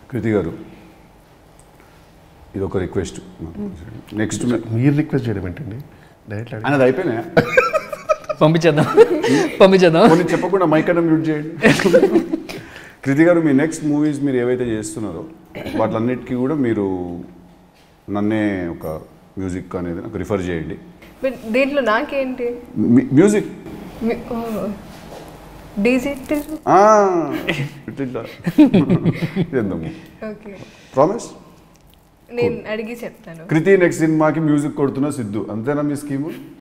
కృతి గారు ఇది ఒక రిక్వెస్ట్ నెక్స్ట్ మీరు రిక్వెస్ట్ చేయడం ఏంటండి డైరెక్ట్ అనేది అయిపోయినాయా పంపించేద్దాం పంపించేద్దాం కొన్ని చెప్పకుండా మైక్ అన్న మ్యూట్ చేయండి కృతి గారు మీ నెక్స్ట్ మూవీస్ మీరు ఏవైతే చేస్తున్నారో వాటిలన్నిటికీ కూడా మీరు నన్నే ఒక మ్యూజిక్ అనేది నాకు రిఫర్ చేయండి బట్ దీంట్లో నాకేంటి మీ- మ్యూజిక్ డిజిటల్ ఆ, ఇట్లా చేద్దాము ఓకే ప్రామిస్ నేను అడిగి చెప్తాను కృతి నెక్స్ట్ సినిమాకి మ్యూజిక్ కొడుతున్న సిద్ధు అంతేనా మీ స్కీము